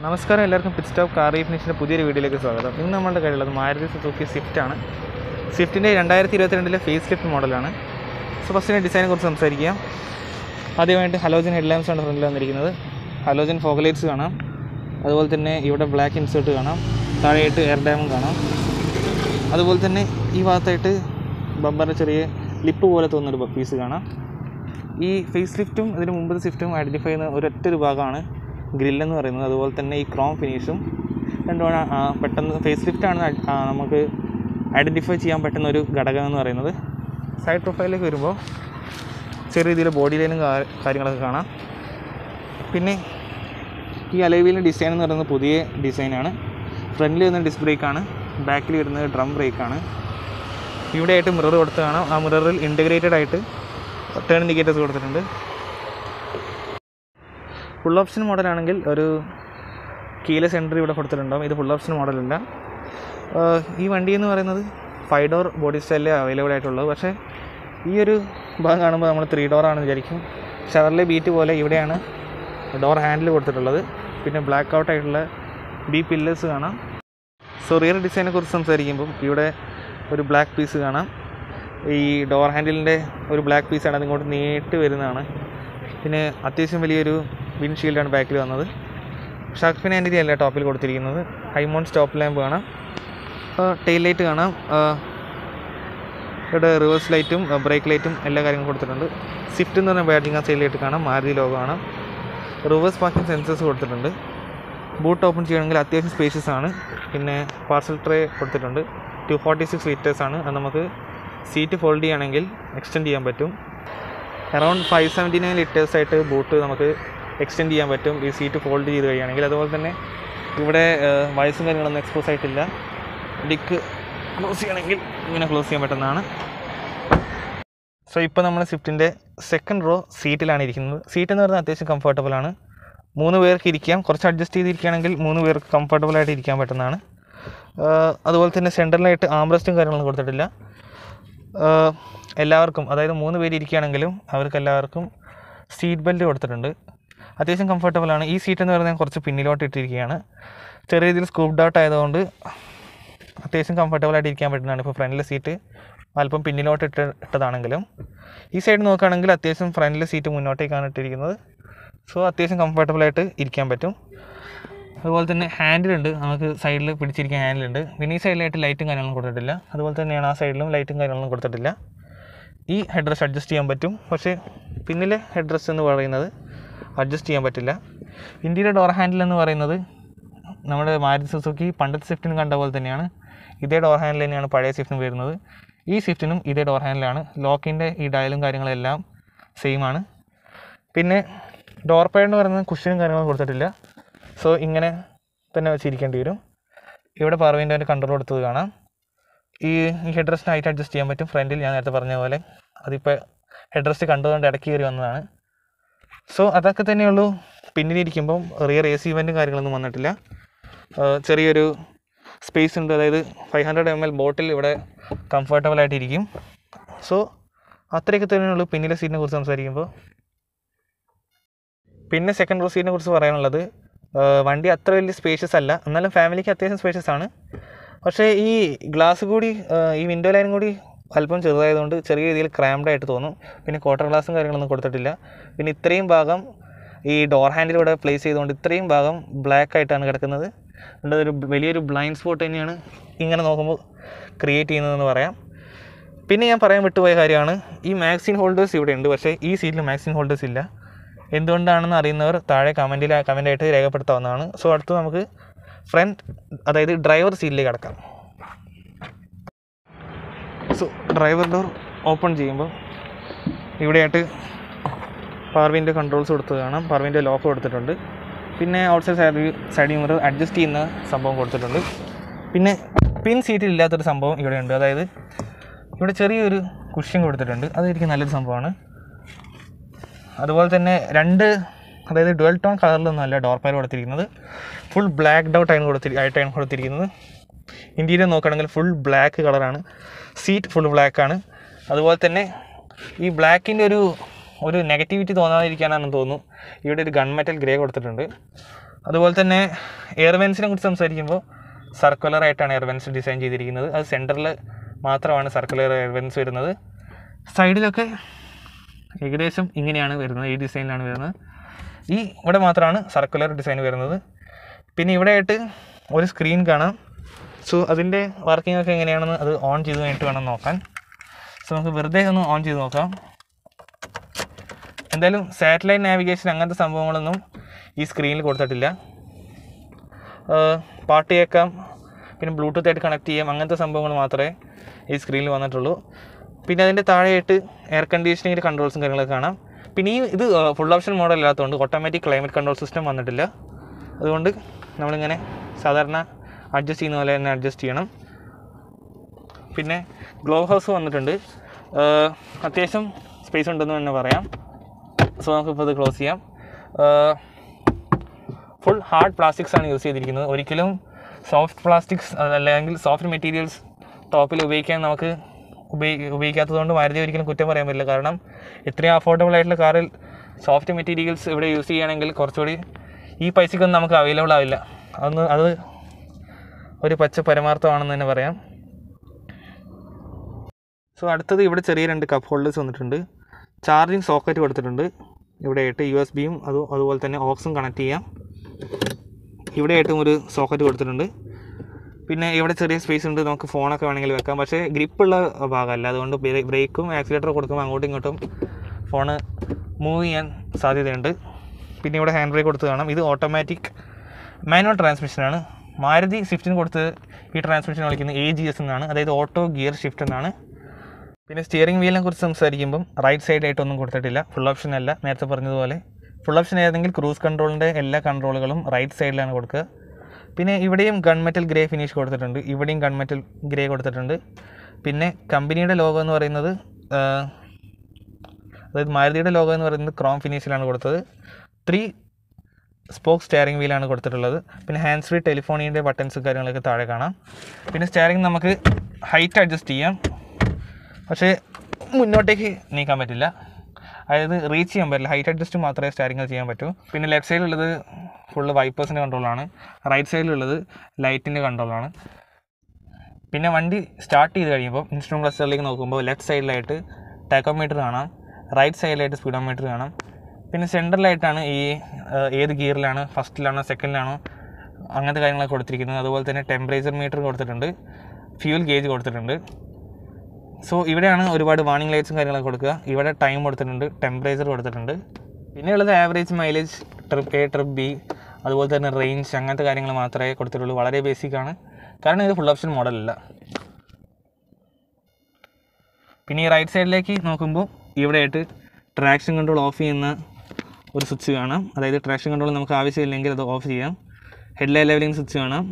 നമസ്കാരം എല്ലാവർക്കും pit stop car റീഫിനിഷിൻ്റെ പുതിയൊരു വീഡിയോയിലേക്ക് സ്വാഗതം ഇന്ന് നമ്മുടെ കയ്യിലുള്ളത് മാരുതി സുസുക്കി സ്വിഫ്റ്റ് ആണ് സ്വിഫ്റ്റിൻ്റെ രണ്ടായിരത്തി ഇരുപത്തിരണ്ടിലെ ഫേസ് ലിഫ്റ്റ് മോഡലാണ് സോ ഫസ്റ്റിൻ്റെ ഡിസൈനെ കുറിച്ച് സംസാരിക്കാം ആദ്യമായിട്ട് ഹലോജൻ ഹെഡ്ലാമ്പ്സ് ആണ് ഫ്രണ്ടിൽ വന്നിരിക്കുന്നത് ഹലോജൻ ഫോഗലൈറ്റ്സ് കാണാം അതുപോലെ തന്നെ ഇവിടെ ബ്ലാക്ക് ഇൻസേർട്ട് കാണാം താഴെയായിട്ട് എയർ ഡാമും കാണാം അതുപോലെ തന്നെ ഈ ഭാഗത്തായിട്ട് ബമ്പറിൻ്റെ ചെറിയ ലിപ്പ് പോലെ തോന്നുന്നൊരു പീസ് കാണാം ഈ ഫേസ് ലിഫ്റ്റും ഇതിന് മുമ്പത്തെ സ്വിഫ്റ്റും ഐഡൻറ്റിഫൈ ചെയ്യുന്ന ഒരൊറ്റ ഒരു ഭാഗമാണ് ഗ്രില്ലെന്ന് പറയുന്നത് അതുപോലെ തന്നെ ഈ ക്രോം ഫിനിഷും രണ്ടുമാണ് ആ, പെട്ടെന്ന് ഫേസ് ലിഫ്റ്റാണ് ആ, നമുക്ക് ഐഡൻറ്റിഫൈ ചെയ്യാൻ പറ്റുന്ന ഒരു ഘടകം എന്ന് പറയുന്നത് സൈഡ് പ്രൊഫൈലിലേക്ക് വരുമ്പോൾ ചെറിയ രീതിയിൽ ബോഡി ലൈനും കാ- കാര്യങ്ങളൊക്കെ കാണാം പിന്നെ ഈ അലൈവിലിൻ്റെ ഡിസൈൻ എന്ന് പറയുന്നത് പുതിയ ഡിസൈനാണ് ഫ്രണ്ടിൽ വരുന്ന ഡിസ്ക് ബ്രേക്കാണ് ബാക്കിൽ വരുന്നത് ഡ്രം ബ്രേക്കാണ് ഇവിടെ ആയിട്ട് മിറർ കൊടുത്ത് കാണാം ആ മിററിൽ ഇൻറ്റഗ്രേറ്റഡ് ആയിട്ട് ടേൺ ഇൻഡിക്കേറ്റേഴ്സ് കൊടുത്തിട്ടുണ്ട് ഫുൾ ഓപ്ഷൻ മോഡലാണെങ്കിൽ ഒരു കീലെസ് എൻട്രി ഇവിടെ കൊടുത്തിട്ടുണ്ടാവും ഇത് ഫുൾ ഓപ്ഷൻ മോഡലല്ല ആഹ് ഈ വണ്ടി എന്ന് പറയുന്നത് ഫൈവ് ഡോർ ബോഡി സ്റ്റൈലിൽ അവൈലബിൾ ആയിട്ടുള്ളത് പക്ഷേ ഈ ഒരു ഭാഗം കാണുമ്പോൾ നമ്മൾ ത്രീ ഡോർ ആണെന്ന് വിചാരിക്കും ഷവർലെ ബീറ്റ് പോലെ ഇവിടെയാണ് ഡോർ ഹാൻഡിൽ കൊടുത്തിട്ടുള്ളത് പിന്നെ ബ്ലാക്ക് ഔട്ട് ആയിട്ടുള്ള ബി പില്ലേഴ്സ് കാണാം സോ റിയർ ഡിസൈനെ കുറിച്ച് സംസാരിക്കുമ്പം ഇവിടെ ഒരു ബ്ലാക്ക് പീസ് കാണാം ഈ ഡോർ ഹാൻഡിലിൻ്റെ ഒരു ബ്ലാക്ക് പീസാണ് അതിങ്ങോട്ട് നീട്ട് വരുന്നതാണ് പിന്നെ അത്യാവശ്യം വലിയൊരു വിൻഷീൽഡാണ് ബാക്കിൽ വന്നത് ഷാർക്ക് ഫിൻ ആൻറ്റി അല്ല ടോപ്പിൽ കൊടുത്തിരിക്കുന്നത് ഹൈമോൺ സ്റ്റോപ്പ് ലാമ്പ് കാണാം ടെയിൽ ലൈറ്റ് കാണാം ആ, ഇവിടെ റിവേഴ്സ് ലൈറ്റും ബ്രേക്ക് ലൈറ്റും എല്ലാ കാര്യങ്ങളും കൊടുത്തിട്ടുണ്ട് സ്വിഫ്റ്റ് എന്ന് പറഞ്ഞ ബാഡിങ് ആ സൈഡിലായിട്ട് കാണാം മാരുതി ലോഗോ കാണാം റിവേഴ്സ് പാർക്കിംഗ് സെൻസേഴ്സ് കൊടുത്തിട്ടുണ്ട് ബൂട്ട് ഓപ്പൺ ചെയ്യണമെങ്കിൽ അത്യാവശ്യം സ്പേഷ്യസ് ആണ് പിന്നെ പാർസൽ ട്രേ കൊടുത്തിട്ടുണ്ട് ടു ഫോർട്ടി സിക്സ് ലിറ്റേഴ്സ് ആണ് അത് നമുക്ക് സീറ്റ് ഫോൾഡ് ചെയ്യുകയാണെങ്കിൽ എക്സ്റ്റെൻഡ് ചെയ്യാൻ പറ്റും around five seventy nine litres ആയിട്ട് ബൂട്ട് നമുക്ക് എക്സ്റ്റെൻഡ് ചെയ്യാൻ പറ്റും ഈ സീറ്റ് ഫോൾഡ് ചെയ്ത് കഴിയുകയാണെങ്കിൽ അതുപോലെ തന്നെ ഇവിടെ വയസ്സും കാര്യങ്ങളൊന്നും എക്സ്പോസ് ആയിട്ടില്ല ഡിക്ക് ക്ലോസ് ചെയ്യണമെങ്കിൽ ഇങ്ങനെ ക്ലോസ് ചെയ്യാൻ പറ്റുന്നതാണ് സോ ഇപ്പോൾ നമ്മൾ സ്വിഫ്റ്റിൻ്റെ സെക്കൻഡ് റോ സീറ്റിലാണ് ഇരിക്കുന്നത് സീറ്റ് എന്ന് പറയുന്നത് അത്യാവശ്യം കംഫർട്ടബിൾ ആണ് മൂന്ന് പേർക്ക് ഇരിക്കാം കുറച്ച് അഡ്ജസ്റ്റ് ചെയ്തിരിക്കുകയാണെങ്കിൽ മൂന്ന് പേർക്ക് കംഫർട്ടബിൾ ആയിട്ട് ഇരിക്കാൻ പറ്റുന്നതാണ് ആഹ് അതുപോലെ തന്നെ സെൻറ്ററിലായിട്ട് ആംബ്രസ്റ്റും കാര്യങ്ങളൊന്നും കൊടുത്തിട്ടില്ല ആഹ് എല്ലാവർക്കും അതായത് മൂന്ന് പേര് ഇരിക്കുകയാണെങ്കിലും അവർക്ക് എല്ലാവർക്കും സീറ്റ് ബെൽറ്റ് കൊടുത്തിട്ടുണ്ട് അത്യാവശ്യം കംഫർട്ടബിൾ ആണ് ഈ സീറ്റ് എന്ന് പറയുന്നത് കുറച്ച് പിന്നിലോട്ട് ഇട്ടിരിക്കുകയാണ് ചെറിയ രീതിയിൽ സ്കൂപ്ഡ് ഔട്ട് ആയതുകൊണ്ട് അത്യാവശ്യം കംഫർട്ടബിൾ ആയിട്ട് ഇരിക്കാൻ പറ്റുന്നതാണ് ഇപ്പോൾ ഫ്രണ്ടിലെ സീറ്റ് അല്പം പിന്നിലോട്ട് ഇട്ട് ഇട്ടതാണെങ്കിലും ഈ സൈഡ് നോക്കുകയാണെങ്കിൽ അത്യാവശ്യം ഫ്രണ്ടിലെ സീറ്റ് മുന്നോട്ടേക്കാണ് ഇട്ടിരിക്കുന്നത് സോ അത്യാവശ്യം കംഫർട്ടബിൾ ആയിട്ട് ഇരിക്കാൻ പറ്റും അതുപോലെ തന്നെ ഹാൻഡിലുണ്ട് നമുക്ക് സൈഡിൽ പിടിച്ചിരിക്കാൻ ഹാൻഡിലുണ്ട് പിന്നെ ഈ സൈഡിലായിട്ട് ലൈറ്റും കാര്യങ്ങളും കൊടുത്തിട്ടില്ല അതുപോലെ തന്നെയാണ് ആ സൈഡിലും ലൈറ്റും കാര്യങ്ങളും കൊടുത്തിട്ടില്ല ഈ ഹെഡ് റെസ്റ്റ് അഡ്ജസ്റ്റ് ചെയ്യാൻ പറ്റും പക്ഷേ പിന്നിലെ ഹെഡ് റെസ്റ്റ് എന്ന് പറയുന്നത് അഡ്ജസ്റ്റ് ചെയ്യാൻ പറ്റില്ല ഇന്ത്യയുടെ ഡോർ ഹാൻഡിൽ എന്ന് പറയുന്നത് നമ്മുടെ മാരുതി സുസുക്കി പണ്ടത്തെ സ്വിഫ്റ്റിന് കണ്ട പോലെ തന്നെയാണ് ഇതേ ഡോർ ഹാൻഡിൽ തന്നെയാണ് പഴയ സ്വിഫ്റ്റിന് വരുന്നത് ഈ സ്വിഫ്റ്റിനും ഇതേ ഡോർ ഹാൻഡിലാണ് ലോക്കിൻ്റെ ഈ ഡയലും കാര്യങ്ങളെല്ലാം സെയിം ആണ് പിന്നെ ഡോർ പാഡ് എന്ന് പറയുന്നത് കുഷനും കാര്യങ്ങളും കൊടുത്തിട്ടില്ല സോ ഇങ്ങനെ തന്നെ വെച്ചിരിക്കേണ്ടി വരും ഇവിടെ പറവിൻ്റെ ഒരു കൺട്രോൾ കൊടുത്തത് കാണാം ഈ ഈ ഹെഡ് റെസ്റ്റ് ഹൈറ്റ് അഡ്ജസ്റ്റ് ചെയ്യാൻ പറ്റും ഫ്രണ്ടിൽ ഞാൻ നേരത്തെ പറഞ്ഞ പോലെ അതിപ്പോൾ ഹെഡ് റെസ്റ്റ് കണ്ടുകൊണ്ട് ഇടയ്ക്ക് കയറി വന്നതാണ് സോ അതൊക്കെ തന്നെയുള്ളൂ പിന്നിലിരിക്കുമ്പം റിയർ എ സി ഇവൻറ്റും കാര്യങ്ങളൊന്നും വന്നിട്ടില്ല ആ, ചെറിയൊരു സ്പേസ് ഉണ്ട് അതായത് five hundred M L bottle ഇവിടെ കംഫർട്ടബിൾ ആയിട്ടിരിക്കും സോ അത്രയൊക്കെ തന്നെയുള്ളൂ പിന്നിലെ സീറ്റിനെ കുറിച്ച് സംസാരിക്കുമ്പോൾ പിന്നെ സെക്കൻഡ് റോ സീറ്റിനെ കുറിച്ച് പറയാനുള്ളത് ആ, വണ്ടി അത്ര വലിയ സ്പേഷ്യസ് അല്ല എന്നാലും ഫാമിലിക്ക് അത്യാവശ്യം സ്പേഷ്യസ് ആണ് പക്ഷേ ഈ ഗ്ലാസ് കൂടി ആ, ഈ വിൻഡോ ലൈനും കൂടി അല്പം ചെറുതായതുകൊണ്ട് ചെറിയ രീതിയിൽ ക്രാംഡ് ആയിട്ട് തോന്നും പിന്നെ ക്വാർട്ടർ ഗ്ലാസും കാര്യങ്ങളൊന്നും കൊടുത്തിട്ടില്ല പിന്നെ ഇത്രയും ഭാഗം ഈ ഡോർ ഹാൻഡിലൂടെ പ്ലേസ് ചെയ്തുകൊണ്ട് ഇത്രയും ഭാഗം ബ്ലാക്ക് ആയിട്ടാണ് കിടക്കുന്നത് അതുകൊണ്ട് ഒരു വലിയൊരു ബ്ലൈൻഡ് സ്പോട്ട് തന്നെയാണ് ഇങ്ങനെ നോക്കുമ്പോൾ ക്രിയേറ്റ് ചെയ്യുന്നതെന്ന് പറയാം പിന്നെ ഞാൻ പറയാൻ വിട്ടുപോയ കാര്യമാണ് ഈ മാക്സിൻ ഹോൾഡേഴ്സ് ഇവിടെ ഉണ്ട് പക്ഷേ ഈ സീറ്റിൽ മാക്സിൻ ഹോൾഡേഴ്സ് ഇല്ല എന്തുകൊണ്ടാണെന്ന് അറിയുന്നവർ താഴെ കമൻറ്റിൽ കമൻ്റായിട്ട് രേഖപ്പെടുത്താവുന്നതാണ് സോ അടുത്ത് നമുക്ക് ഫ്രണ്ട് അതായത് ഡ്രൈവർ സീറ്റിലേക്ക് കടക്കാം സോ ഡ്രൈവർ ഡോർ ഓപ്പൺ ചെയ്യുമ്പോൾ ഇവിടെയായിട്ട് പാർവിൻ്റെ കൺട്രോൾസ് കൊടുത്തത് കാണാം പാർവിൻ്റെ ലോക്ക് കൊടുത്തിട്ടുണ്ട് പിന്നെ outside side side mirror adjust ചെയ്യുന്ന സംഭവം കൊടുത്തിട്ടുണ്ട് പിന്നെ പിൻ സീറ്റിൽ ഇല്ലാത്തൊരു സംഭവം ഇവിടെയുണ്ട് അതായത് ഇവിടെ ചെറിയൊരു കുഷ്യൻ കൊടുത്തിട്ടുണ്ട് അതായിരിക്കും നല്ലൊരു സംഭവമാണ് അതുപോലെ തന്നെ രണ്ട് അതായത് ഡുവൽ ടോൺ കളറിലൊന്നുമല്ല ഡോർ പാൽ കൊടുത്തിരിക്കുന്നത് ഫുൾ ബ്ലാക്ക് ഔട്ട് ആണ് കൊടുത്തി ആയിട്ടാണ് കൊടുത്തിരിക്കുന്നത് ഇൻറ്റീരിയർ നോക്കുകയാണെങ്കിൽ ഫുൾ ബ്ലാക്ക് കളറാണ് സീറ്റ് ഫുൾ ബ്ലാക്ക് ആണ് അതുപോലെ തന്നെ ഈ ബ്ലാക്കിൻ്റെ ഒരു ഒരു നെഗറ്റിവിറ്റി തോന്നാതിരിക്കാനാണെന്ന് തോന്നുന്നു ഇവിടെ ഒരു ഗൺ മെറ്റൽ ഗ്രേ കൊടുത്തിട്ടുണ്ട് അതുപോലെ തന്നെ എയർവെൻസിനെ കുറിച്ച് സംസാരിക്കുമ്പോൾ സർക്കുലർ ആയിട്ടാണ് എയർവെൻസ് ഡിസൈൻ ചെയ്തിരിക്കുന്നത് അത് സെൻറ്ററിൽ മാത്രമാണ് സർക്കുലർ എയർവെൻസ് വരുന്നത് സൈഡിലൊക്കെ ഏകദേശം ഇങ്ങനെയാണ് വരുന്നത് ഈ ഡിസൈനിലാണ് വരുന്നത് ഈ ഇവിടെ മാത്രമാണ് സർക്കുലർ ഡിസൈൻ വരുന്നത് പിന്നെ ഇവിടെ ആയിട്ട് ഒരു സ്ക്രീൻ കാണാം സോ അതിൻ്റെ വർക്കിംഗ് ഒക്കെ എങ്ങനെയാണെന്ന് അത് ഓൺ ചെയ്ത് കഴിഞ്ഞിട്ട് വേണം നോക്കാൻ സോ നമുക്ക് വെറുതെ ഒന്ന് ഓൺ ചെയ്ത് നോക്കാം എന്തായാലും സാറ്റലൈറ്റ് നാവിഗേഷൻ അങ്ങനത്തെ സംഭവങ്ങളൊന്നും ഈ സ്ക്രീനിൽ കൊടുത്തിട്ടില്ല ആഹ് പാട്ട് കേൾക്കാം പിന്നെ ബ്ലൂടൂത്ത് ആയിട്ട് കണക്ട് ചെയ്യാം അങ്ങനത്തെ സംഭവങ്ങൾ മാത്രമേ ഈ സ്ക്രീനിൽ വന്നിട്ടുള്ളൂ പിന്നെ അതിൻ്റെ താഴെയായിട്ട് എയർ കണ്ടീഷനിങ്ങിൻ്റെ കൺട്രോൾസും കാര്യങ്ങളൊക്കെ കാണാം പിന്നെ ഈ ഇത് ഫുൾ ഓപ്ഷൻ മോഡൽ അല്ലാത്തതുകൊണ്ട് ഓട്ടോമാറ്റിക് ക്ലൈമറ്റ് കൺട്രോൾ സിസ്റ്റം വന്നിട്ടില്ല അതുകൊണ്ട് നമ്മളിങ്ങനെ സാധാരണ അഡ്ജസ്റ്റ് ചെയ്യുന്ന പോലെ തന്നെ അഡ്ജസ്റ്റ് ചെയ്യണം പിന്നെ ഗ്ലോ ഹൗസ് വന്നിട്ടുണ്ട് ആഹ് അത്യാവശ്യം സ്പേസ് ഉണ്ടെന്ന് തന്നെ പറയാം സോ നമുക്കിപ്പോൾ ഇത് ക്ലോസ് ചെയ്യാം ഫുൾ ഹാർഡ് പ്ലാസ്റ്റിക്സ് ആണ് യൂസ് ചെയ്തിരിക്കുന്നത് ഒരിക്കലും സോഫ്റ്റ് പ്ലാസ്റ്റിക്സ് അല്ലെങ്കിൽ സോഫ്റ്റ് മെറ്റീരിയൽസ് ടോപ്പിൽ ഉപയോഗിക്കാൻ നമുക്ക് ഉപയോഗി ഉപയോഗിക്കാത്തതുകൊണ്ട് മാരുതി ഒരിക്കലും കുറ്റം പറയാൻ പറ്റില്ല കാരണം ഇത്രയും അഫോർഡബിൾ ആയിട്ടുള്ള കാറിൽ സോഫ്റ്റ് മെറ്റീരിയൽസ് ഇവിടെ യൂസ് ചെയ്യുകയാണെങ്കിൽ കുറച്ചുകൂടി ഈ പൈസക്കൊന്നും നമുക്ക് അവൈലബിൾ ആവില്ല അതൊന്ന് അത് ഒരു പച്ച പരമാർത്ഥമാണെന്ന് തന്നെ പറയാം സോ അടുത്തത് ഇവിടെ ചെറിയ രണ്ട് കപ്പ് ഹോൾഡേഴ്സ് വന്നിട്ടുണ്ട് ചാർജിങ് സോക്കറ്റ് കൊടുത്തിട്ടുണ്ട് ഇവിടെയായിട്ട് യു എസ് ബിയും അത് അതുപോലെ തന്നെ ഓക്സും കണക്ട് ചെയ്യാം ഇവിടെയായിട്ടും ഒരു സോക്കറ്റ് കൊടുത്തിട്ടുണ്ട് പിന്നെ ഇവിടെ ചെറിയ സ്പേസ് ഉണ്ട് നമുക്ക് ഫോണൊക്കെ വേണമെങ്കിൽ വെക്കാം പക്ഷേ ഗ്രിപ്പുള്ള ഭാഗമല്ല അതുകൊണ്ട് ബ്രേക്കും ആക്സിലേറ്ററും കൊടുക്കുമ്പോൾ അങ്ങോട്ടും ഇങ്ങോട്ടും ഫോണ് മൂവ് ചെയ്യാൻ സാധ്യതയുണ്ട് പിന്നെ ഇവിടെ ഹാൻഡ് ബ്രേക്ക് കൊടുത്ത് കാണാം ഇത് ഓട്ടോമാറ്റിക് മാനുവൽ ട്രാൻസ്മിഷനാണ് മാരുതി സ്വിഫ്റ്റിന് കൊടുത്ത് ഈ ട്രാൻസ്മിഷൻ വിളിക്കുന്നത് എ ജി എസ് എന്നാണ് അതായത് ഓട്ടോ ഗിയർ ഷിഫ്റ്റ് എന്നാണ് പിന്നെ സ്റ്റിയറിംഗ് വീലിനെ കുറിച്ച് സംസാരിക്കുമ്പം റൈറ്റ് സൈഡായിട്ടൊന്നും കൊടുത്തിട്ടില്ല ഫുൾ ഓപ്ഷൻ അല്ല നേരത്തെ പറഞ്ഞതുപോലെ ഫുൾ ഓപ്ഷൻ ആയിരുന്നെങ്കിൽ ക്രൂസ് കൺട്രോളിൻ്റെ എല്ലാ കൺട്രോളുകളും റൈറ്റ് സൈഡിലാണ് കൊടുക്കുക പിന്നെ ഇവിടെയും ഗൺമെറ്റൽ ഗ്രേ ഫിനിഷ് കൊടുത്തിട്ടുണ്ട് ഇവിടെയും ഗൺമെറ്റൽ ഗ്രേ കൊടുത്തിട്ടുണ്ട് പിന്നെ കമ്പനിയുടെ ലോഗോ എന്ന് പറയുന്നത് ആ, അതായത് മാരുതിയുടെ ലോഗോ എന്ന് പറയുന്നത് ക്രോം ഫിനിഷിലാണ് കൊടുത്തത് ത്രീ സ്പോക്ക് സ്റ്റിയറിംഗ് വീലാണ് കൊടുത്തിട്ടുള്ളത് പിന്നെ ഹാൻഡ് ഫ്രീ ടെലിഫോണിൻ്റെ ബട്ടൺസ് കാര്യങ്ങളൊക്കെ താഴെ കാണാം പിന്നെ സ്റ്റിയറിംഗ് നമുക്ക് ഹൈറ്റ് അഡ്ജസ്റ്റ് ചെയ്യാം പക്ഷേ മുന്നോട്ടേക്ക് നീക്കാൻ പറ്റില്ല അതായത് റീച്ച് ചെയ്യാൻ പറ്റില്ല ഹൈറ്റ് അഡ്ജസ്റ്റ് മാത്രമേ സ്റ്റാരിങ്ങിൽ ചെയ്യാൻ പറ്റൂ പിന്നെ ലെഫ്റ്റ് സൈഡിലുള്ളത് ഫുള്ള് വൈപ്പേഴ്സിൻ്റെ കൺട്രോളാണ് റൈറ്റ് സൈഡിലുള്ളത് ലൈറ്റിൻ്റെ കൺട്രോളാണ് പിന്നെ വണ്ടി സ്റ്റാർട്ട് ചെയ്ത് കഴിയുമ്പോൾ ഇൻസ്ട്രുമെൻറ്റ് ക്ലസ്റ്ററിലേക്ക് നോക്കുമ്പോൾ ലെഫ്റ്റ് സൈഡിലായിട്ട് ടാക്കോമീറ്റർ കാണാം റൈറ്റ് സൈഡിലായിട്ട് സ്പീഡോമീറ്റർ കാണാം പിന്നെ സെൻറ്ററിലായിട്ടാണ് ഈ ആ, ഏത് ഗിയറിലാണ് ഫസ്റ്റിലാണോ സെക്കൻഡിലാണോ അങ്ങനത്തെ കാര്യങ്ങളൊക്കെ കൊടുത്തിരിക്കുന്നത് അതുപോലെ തന്നെ ടെമ്പറേച്ചർ മീറ്റർ കൊടുത്തിട്ടുണ്ട് ഫ്യൂൽ ഗേജ് കൊടുത്തിട്ടുണ്ട് സോ ഇവിടെയാണ് ഒരുപാട് വാർണിംഗ് ലൈറ്റ്സും കാര്യങ്ങളൊക്കെ കൊടുക്കുക ഇവിടെ ടൈം കൊടുത്തിട്ടുണ്ട് ടെമ്പറേച്ചർ കൊടുത്തിട്ടുണ്ട് പിന്നെയുള്ളത് average mileage trip A trip B അതുപോലെ തന്നെ റേഞ്ച് അങ്ങനത്തെ കാര്യങ്ങൾ മാത്രമേ കൊടുത്തിട്ടുള്ളൂ വളരെ ബേസിക് ആണ് കാരണം ഇത് ഫുൾ ഓപ്ഷൻ മോഡലല്ല പിന്നെ ഈ റൈറ്റ് സൈഡിലേക്ക് നോക്കുമ്പോൾ ഇവിടെയായിട്ട് ട്രാക്ഷൻ കൺട്രോൾ ഓഫ് ചെയ്യുന്ന ഒരു സ്വിച്ച് കാണാം അതായത് ട്രാക്ഷൻ കൺട്രോൾ നമുക്ക് ആവശ്യമില്ലെങ്കിൽ അത് ഓഫ് ചെയ്യാം ഹെഡ്ലൈറ്റ് ലെവലിംഗ് സ്വിച്ച് കാണാം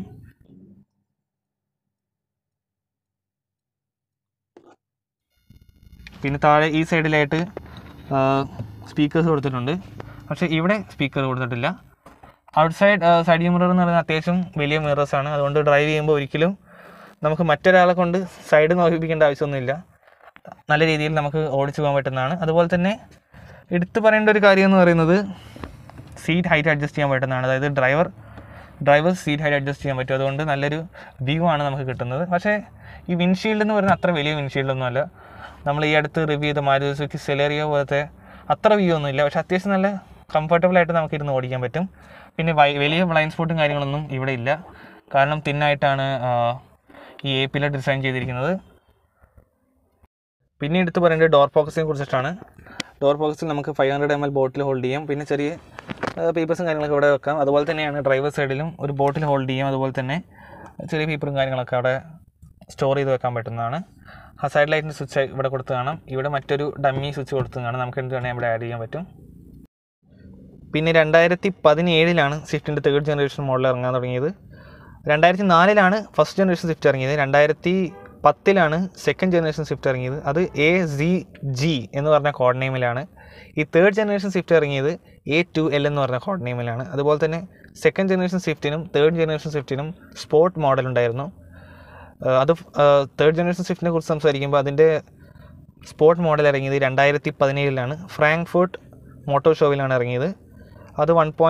പിന്നെ താഴെ ഈ സൈഡിലായിട്ട് സ്പീക്കേഴ്സ് കൊടുത്തിട്ടുണ്ട് പക്ഷേ ഇവിടെ സ്പീക്കർ കൊടുത്തിട്ടില്ല ഔട്ട് സൈഡ് സൈഡ് മിറർ എന്ന് പറയുന്നത് അത്യാവശ്യം വലിയ മിറേഴ്സ് ആണ് അതുകൊണ്ട് ഡ്രൈവ് ചെയ്യുമ്പോൾ ഒരിക്കലും നമുക്ക് മറ്റൊരാളെ കൊണ്ട് സൈഡ് നോക്കിപ്പിക്കേണ്ട ആവശ്യമൊന്നുമില്ല നല്ല രീതിയിൽ നമുക്ക് ഓടിച്ചു പോകാൻ പറ്റുന്നതാണ് അതുപോലെ തന്നെ എടുത്തു പറയേണ്ട ഒരു കാര്യം എന്ന് പറയുന്നത് സീറ്റ് ഹൈറ്റ് അഡ്ജസ്റ്റ് ചെയ്യാൻ പറ്റുന്നതാണ് അതായത് driver driver seat height adjust ചെയ്യാൻ പറ്റും അതുകൊണ്ട് നല്ലൊരു വ്യൂ ആണ് നമുക്ക് കിട്ടുന്നത് പക്ഷേ ഈ വിൻഷീൽഡ് എന്ന് പറയുന്നത് അത്ര വലിയ വിൻഷീൽഡ് ഒന്നുമല്ല നമ്മൾ ഈ അടുത്ത് റിവ്യൂ ചെയ്ത മാരുതി സുസുക്കി സെലേറിയോ പോലത്തെ അത്ര വ്യൂ ഒന്നുമില്ല പക്ഷേ അത്യാവശ്യം നല്ല കംഫർട്ടബിൾ ആയിട്ട് നമുക്ക് ഇരുന്ന് ഓടിക്കാൻ പറ്റും പിന്നെ വൈ- വലിയ ബ്ലൈൻഡ് സ്പോട്ടും കാര്യങ്ങളൊന്നും ഇവിടെ ഇല്ല കാരണം തിന്നായിട്ടാണ് ഈ എ പിയിലെ ഡിസൈൻ ചെയ്തിരിക്കുന്നത് പിന്നെ എടുത്ത് പറയേണ്ടത് ഡോർ ഫോക്കസിനെ കുറിച്ചിട്ടാണ് ഡോർ ഫോക്കസിൽ നമുക്ക് five hundred M L bottle hold ചെയ്യാം പിന്നെ ചെറിയ പേപ്പേഴ്സും കാര്യങ്ങളൊക്കെ ഇവിടെ വെക്കാം അതുപോലെ തന്നെയാണ് ഡ്രൈവർ സൈഡിലും ഒരു ബോട്ടിൽ ഹോൾഡ് ചെയ്യാം അതുപോലെ തന്നെ ചെറിയ പേപ്പറും കാര്യങ്ങളൊക്കെ അവിടെ സ്റ്റോർ ചെയ്ത് വെക്കാൻ പറ്റുന്നതാണ് ആ സൈഡ് ലൈറ്റിൻ്റെ സ്വിച്ച് ഇവിടെ കൊടുത്ത് കാണാം ഇവിടെ മറ്റൊരു ഡമ്മി സ്വിച്ച് കൊടുത്ത് കാണാം നമുക്ക് എന്ത് വേണമെങ്കിൽ ഇവിടെ ആഡ് ചെയ്യാൻ പറ്റും പിന്നെ രണ്ടായിരത്തി പതിനേഴിലാണ് സ്വിഫ്റ്റിൻ്റെ തേർഡ് ജനറേഷൻ മോഡൽ ഇറങ്ങാൻ തുടങ്ങിയത് രണ്ടായിരത്തി നാലിലാണ് ഫസ്റ്റ് ജനറേഷൻ സ്വിഫ്റ്റ് ഇറങ്ങിയത് രണ്ടായിരത്തി പത്തിലാണ് സെക്കൻഡ് ജനറേഷൻ സ്വിഫ്റ്റ് ഇറങ്ങിയത് അത് എ സി ജി എന്ന് പറഞ്ഞ കോഡ് നെയിമിലാണ് ഈ തേർഡ് ജനറേഷൻ സ്വിഫ്റ്റ് ഇറങ്ങിയത് എ ടു എൽ എന്ന് പറഞ്ഞ കോഡ് നെയിമിലാണ് അതുപോലെ തന്നെ സെക്കൻഡ് ജനറേഷൻ സ്വിഫ്റ്റിനും തേർഡ് ജനറേഷൻ സ്വിഫ്റ്റിനും സ്പോർട്ട് മോഡൽ ഉണ്ടായിരുന്നു ആഹ് അത് തേർഡ് ജനറേഷൻ സ്വിഫ്റ്റിനെ കുറിച്ച് സംസാരിക്കുമ്പോൾ അതിൻ്റെ സ്പോർട്ട് മോഡൽ ഇറങ്ങിയത് രണ്ടായിരത്തി പതിനേഴിലാണ് ഫ്രാങ്ക്ഫurt മോട്ടോർ ഷോവിലാണ് ഇറങ്ങിയത് അത് one point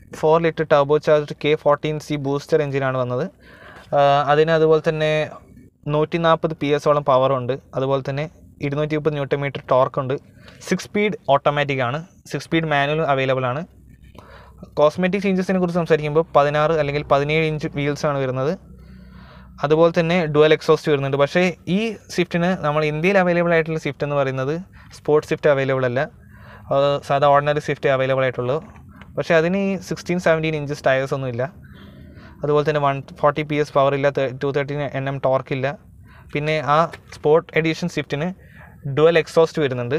four litre turbo charged K fourteen C booster എഞ്ചിനാണ് വന്നത് ആ, അതിന് അതുപോലെ തന്നെ നൂറ്റി നാൽപ്പത് പി എസോളം പവറുണ്ട് അതുപോലെ തന്നെ ഇരുന്നൂറ്റി മുപ്പത് ന്യൂട്ടൺ മീറ്റർ ടോർക്കുണ്ട് സിക്സ് സ്പീഡ് ഓട്ടോമാറ്റിക് ആണ് സിക്സ് സ്പീഡ് മാനുവൽ അവൈലബിൾ ആണ് കോസ്മെറ്റിക് ചേഞ്ചസിനെ കുറിച്ച് സംസാരിക്കുമ്പോൾ പതിനാറ് അല്ലെങ്കിൽ പതിനേഴ് ഇഞ്ച് വീൽസ് ആണ് വരുന്നത് അതുപോലെ തന്നെ ഡുവൽ എക്സോസ്റ്റ് വരുന്നുണ്ട് പക്ഷേ ഈ സ്വിഫ്റ്റിന് നമ്മൾ ഇന്ത്യയിൽ അവൈലബിൾ ആയിട്ടുള്ള സ്വിഫ്റ്റ് എന്ന് പറയുന്നത് സ്പോർട്സ് സ്വിഫ്റ്റ് അവൈലബിൾ അല്ല അത് സാധാ ഓർഡിനറി സ്വിഫ്റ്റ് അവൈലബിൾ ആയിട്ടുള്ളൂ പക്ഷേ അതിന് ഈ സിക്സ്റ്റീൻ സെവൻറ്റീൻ ഇഞ്ചസ് ടയേഴ്സ് ഒന്നും ഇല്ല അതുപോലെ തന്നെ one forty P S power ഇല്ല two thirteen N M torque ഇല്ല പിന്നെ ആ സ്പോർട്ട് എഡിഷൻ സ്വിഫ്റ്റിന് ഡുവൽ എക്സോസ്റ്റ് വരുന്നുണ്ട്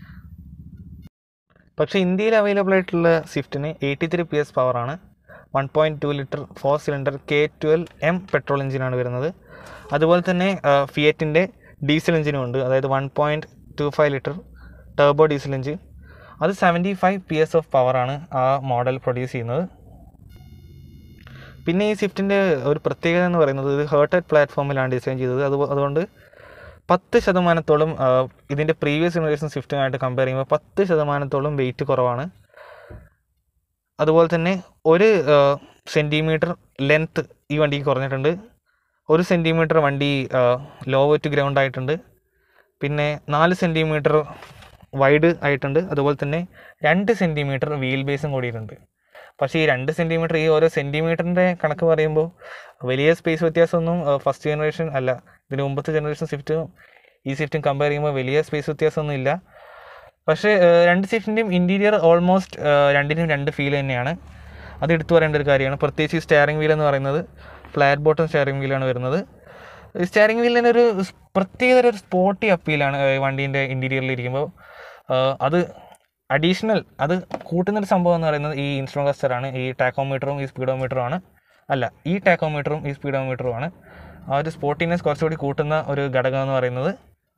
പക്ഷേ ഇന്ത്യയിൽ അവൈലബിൾ ആയിട്ടുള്ള സ്വിഫ്റ്റിന് എയ്റ്റി ത്രീ പി എസ് പവറാണ് one point two litre four cylinder K twelve M petrol എഞ്ചിനാണ് വരുന്നത് അതുപോലെ തന്നെ ഫിയറ്റിൻ്റെ ഡീസൽ എഞ്ചിനും ഉണ്ട് അതായത് one point two five litre turbo diesel engine അത് seventy five P S of പവറാണ് ആ മോഡൽ പ്രൊഡ്യൂസ് ചെയ്യുന്നത് പിന്നെ ഈ സ്വിഫ്റ്റിൻ്റെ ഒരു പ്രത്യേകത എന്ന് പറയുന്നത് ഇത് ഹേർട്ടഡ് പ്ലാറ്റ്ഫോമിലാണ് ഡിസൈൻ ചെയ്തത് അത് അതുകൊണ്ട് പത്ത് ശതമാനത്തോളം ആ, ഇതിൻ്റെ പ്രീവിയസ് ജനറേഷൻ സ്വിഫ്റ്റുമായിട്ട് കമ്പയർ ചെയ്യുമ്പോൾ പത്ത് ശതമാനത്തോളം വെയിറ്റ് കുറവാണ് അതുപോലെ തന്നെ ഒരു സെൻറ്റിമീറ്റർ ലെങ്ത്ത് ഈ വണ്ടിക്ക് കുറഞ്ഞിട്ടുണ്ട് ഒരു സെൻറ്റിമീറ്റർ വണ്ടി ലോ ടു ഗ്രൗണ്ട് ആയിട്ടുണ്ട് പിന്നെ നാല് സെൻറ്റിമീറ്റർ വൈഡ് ആയിട്ടുണ്ട് അതുപോലെ തന്നെ രണ്ട് സെൻറ്റിമീറ്റർ വീൽ ബേസും കൂടിയിട്ടുണ്ട് പക്ഷേ ഈ രണ്ട് സെൻറ്റിമീറ്റർ ഈ ഓരോ സെൻറ്റിമീറ്ററിൻ്റെ കണക്ക് പറയുമ്പോൾ വലിയ സ്പേസ് വ്യത്യാസമൊന്നും ഫസ്റ്റ് ജനറേഷൻ അല്ല ഇതിന് മുമ്പത്തെ ജനറേഷൻ സ്വിഫ്റ്റും ഈ സ്വിഫ്റ്റും കമ്പയർ ചെയ്യുമ്പോൾ വലിയ സ്പേസ് വ്യത്യാസമൊന്നും ഇല്ല പക്ഷേ ഏഹ്, രണ്ട് സ്വിഫ്റ്റിൻ്റെയും ഇൻറ്റീരിയർ ഓൾമോസ്റ്റ് രണ്ടിനും രണ്ട് ഫീൽ തന്നെയാണ് അത് എടുത്തു പറയേണ്ട ഒരു കാര്യമാണ് പ്രത്യേകിച്ച് ഈ സ്റ്റിയറിംഗ് വീൽ എന്ന് പറയുന്നത് ഫ്ലാറ്റ് ബോട്ടം സ്റ്റിയറിംഗ് വീലാണ് വരുന്നത് സ്റ്റിയറിംഗ് വീലിന് ഒരു സ് പ്രത്യേക ഒരു സ്പോർട്ടി അപ്പീലാണ് വണ്ടീൻ്റെ ഇൻറ്റീരിയറിൽ ഇരിക്കുമ്പോൾ അത് അഡീഷണൽ അത് കൂട്ടുന്നൊരു സംഭവം എന്ന് പറയുന്നത് ഈ ഇൻസ്ട്രുമെൻ്റ് ക്ലസ്റ്ററാണ് ഈ ടാക്കോമീറ്ററും ഈ സ്പീഡോമീറ്ററും ആണ് അല്ല ഈ ടാക്കോമീറ്ററും ഈ സ്പീഡോമീറ്ററും ആണ് ആ ഒരു സ്പോർട്ടിനെസ് കുറച്ചുകൂടി കൂട്ടുന്ന ഒരു ഘടകം എന്ന് പറയുന്നത്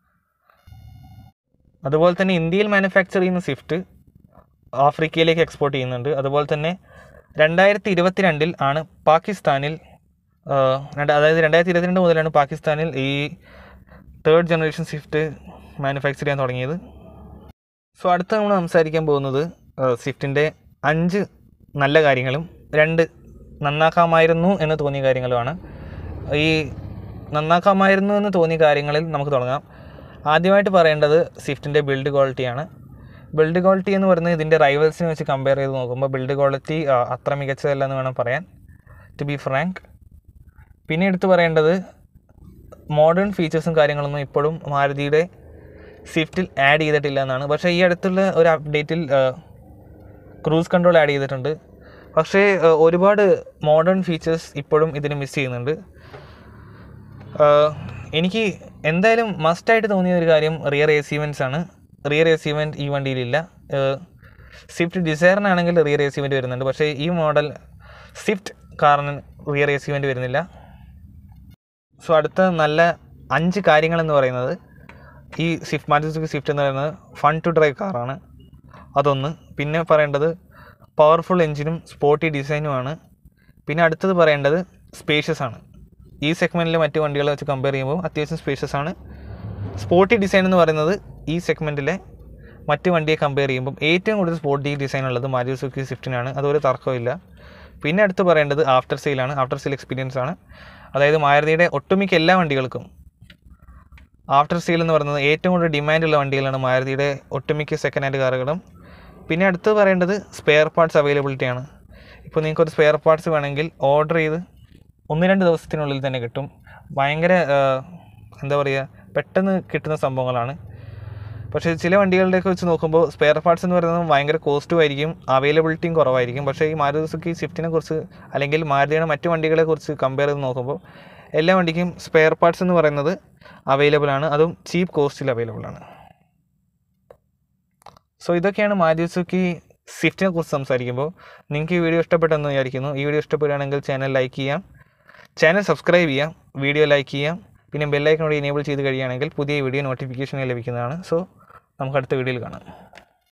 അതുപോലെ തന്നെ ഇന്ത്യയിൽ മാനുഫാക്ചർ ചെയ്യുന്ന സ്വിഫ്റ്റ് ആഫ്രിക്കയിലേക്ക് എക്സ്പോർട്ട് ചെയ്യുന്നുണ്ട് അതുപോലെ തന്നെ രണ്ടായിരത്തി ഇരുപത്തിരണ്ടിൽ ആണ് പാകിസ്ഥാനിൽ ആ, രണ്ട് അതായത് രണ്ടായിരത്തി ഇരുപത്തിരണ്ട് മുതലാണ് പാകിസ്ഥാനിൽ ഈ തേർഡ് ജനറേഷൻ സ്വിഫ്റ്റ് മാനുഫാക്ചർ ചെയ്യാൻ തുടങ്ങിയത് സോ അടുത്ത നമ്മൾ സംസാരിക്കാൻ പോകുന്നത് സ്വിഫ്റ്റിൻ്റെ അഞ്ച് നല്ല കാര്യങ്ങളും രണ്ട് നന്നാക്കാമായിരുന്നു എന്ന് തോന്നിയ കാര്യങ്ങളുമാണ് ഈ നന്നാക്കാമായിരുന്നു എന്ന് തോന്നിയ കാര്യങ്ങളിൽ നമുക്ക് തുടങ്ങാം ആദ്യമായിട്ട് പറയേണ്ടത് സ്വിഫ്റ്റിൻ്റെ ബിൽഡ് ക്വാളിറ്റിയാണ് ബിൽഡ് ക്വാളിറ്റി എന്ന് പറയുന്നത് ഇതിൻ്റെ റൈവൽസിനെ വെച്ച് കമ്പയർ ചെയ്ത് നോക്കുമ്പോൾ ബിൽഡ് ക്വാളിറ്റി അത്ര മികച്ചതല്ല എന്ന് വേണം പറയാൻ ടു ബി ഫ്രാങ്ക് പിന്നെ എടുത്തു പറയേണ്ടത് മോഡേൺ ഫീച്ചേഴ്സും കാര്യങ്ങളൊന്നും ഇപ്പോഴും മാരുതിയുടെ സ്വിഫ്റ്റിൽ ആഡ് ചെയ്തിട്ടില്ല എന്നാണ് പക്ഷേ ഈ അടുത്തുള്ള ഒരു അപ്ഡേറ്റിൽ ക്രൂസ് കൺട്രോൾ ആഡ് ചെയ്തിട്ടുണ്ട് പക്ഷേ ആ, ഒരുപാട് മോഡേൺ ഫീച്ചേഴ്സ് ഇപ്പോഴും ഇതിന് മിസ് ചെയ്യുന്നുണ്ട് ആ, എനിക്ക് എന്തായാലും മസ്റ്റായിട്ട് തോന്നിയ ഒരു കാര്യം റിയർ എ സീവൻസ് ആണ് റിയർ എ സീവൻറ്റ് ഈ വണ്ടിയിലില്ല സ്വിഫ്റ്റ് ഡിസയറിനാണെങ്കിൽ റിയർ എ സീവൻറ്റ് വരുന്നുണ്ട് പക്ഷേ ഈ മോഡൽ സ്വിഫ്റ്റ് കാറിന് റിയർ എ സീവൻറ്റ് വരുന്നില്ല സോ അടുത്ത നല്ല അഞ്ച് കാര്യങ്ങളെന്ന് പറയുന്നത് ഈ സ്വിഫ്റ്റ് മാറ്റി സ്വിഫ്റ്റ് എന്ന് പറയുന്നത് ഫൺ ടു ഡ്രൈവ് കാറാണ് അതൊന്ന് പിന്നെ പറയേണ്ടത് പവർഫുൾ എഞ്ചിനും സ്പോർട്ടി ഡിസൈനുമാണ് പിന്നെ അടുത്തത് പറയേണ്ടത് സ്പേഷ്യസ് ആണ് ഈ സെഗ്മെൻറ്റിൽ മറ്റു വണ്ടികളെ വെച്ച് കമ്പയർ ചെയ്യുമ്പോൾ അത്യാവശ്യം സ്പേഷ്യസ് ആണ് സ്പോർട്ടി ഡിസൈൻ എന്ന് പറയുന്നത് ഈ സെഗ്മെൻറ്റിലെ മറ്റ് വണ്ടിയെ കമ്പയർ ചെയ്യുമ്പോൾ ഏറ്റവും കൂടുതൽ സ്പോർട്ടി ഡിസൈൻ ഉള്ളത് മാരുതി സുസുക്കി സ്വിഫ്റ്റിനാണ് അതൊരു തർക്കമില്ല പിന്നെ അടുത്ത് പറയേണ്ടത് ആഫ്റ്റർ സെയിലാണ് ആഫ്റ്റർ സെയിൽ എക്സ്പീരിയൻസ് ആണ് അതായത് മാരുതിയുടെ ഒട്ടുമിക്ക എല്ലാ വണ്ടികൾക്കും ആഫ്റ്റർ സെയിൽ എന്ന് പറയുന്നത് ഏറ്റവും കൂടുതൽ ഡിമാൻഡുള്ള വണ്ടികളാണ് മാരുതിയുടെ ഒട്ടുമിക്ക സെക്കൻഡ് ഹാൻഡ് കാറുകളും പിന്നെ അടുത്ത് പറയേണ്ടത് സ്പെയർ പാർട്സ് അവൈലബിലിറ്റിയാണ് ഇപ്പോൾ നിങ്ങൾക്കൊരു സ്പെയർ പാർട്സ് വേണമെങ്കിൽ ഓർഡർ ചെയ്ത് ഒന്ന് രണ്ട് ദിവസത്തിനുള്ളിൽ തന്നെ കിട്ടും ഭയങ്കര ആ, എന്താ പറയുക പെട്ടെന്ന് കിട്ടുന്ന സംഭവങ്ങളാണ് പക്ഷേ ചില വണ്ടികളുടെയൊക്കെ വെച്ച് നോക്കുമ്പോൾ സ്പെയർ പാർട്സ് എന്ന് പറയുന്നത് ഭയങ്കര കോസ്റ്റും ആയിരിക്കും അവൈലബിലിറ്റിയും കുറവായിരിക്കും പക്ഷേ ഈ മാരുതി സുസുക്കി സ്വിഫ്റ്റിനെ കുറിച്ച് അല്ലെങ്കിൽ മാരുതിയുടെ മറ്റു വണ്ടികളെ കുറിച്ച് കമ്പയർ ചെയ്ത് നോക്കുമ്പോൾ എല്ലാ വണ്ടിക്കും സ്പെയർ പാർട്സ് എന്ന് പറയുന്നത് അവൈലബിൾ ആണ് അതും ചീപ്പ് കോസ്റ്റിൽ അവൈലബിൾ ആണ് സോ ഇതൊക്കെയാണ് മാരുതി സുസുക്കി സ്വിഫ്റ്റിനെ കുറിച്ച് സംസാരിക്കുമ്പോൾ നിങ്ങൾക്ക് ഈ വീഡിയോ ഇഷ്ടപ്പെട്ടെന്ന് വിചാരിക്കുന്നു ഈ വീഡിയോ ഇഷ്ടപ്പെടുകയാണെങ്കിൽ ചാനൽ ലൈക്ക് ചെയ്യാം ചാനൽ സബ്സ്ക്രൈബ് ചെയ്യാം വീഡിയോ ലൈക്ക് ചെയ്യാം പിന്നെ ബെല്ലൈക്കനോട് എനേബിൾ ചെയ്ത് കഴിയുകയാണെങ്കിൽ പുതിയ വീഡിയോ നോട്ടിഫിക്കേഷൻ ലഭിക്കുന്നതാണ് സോ നമുക്ക് അടുത്ത വീഡിയോയിൽ കാണാം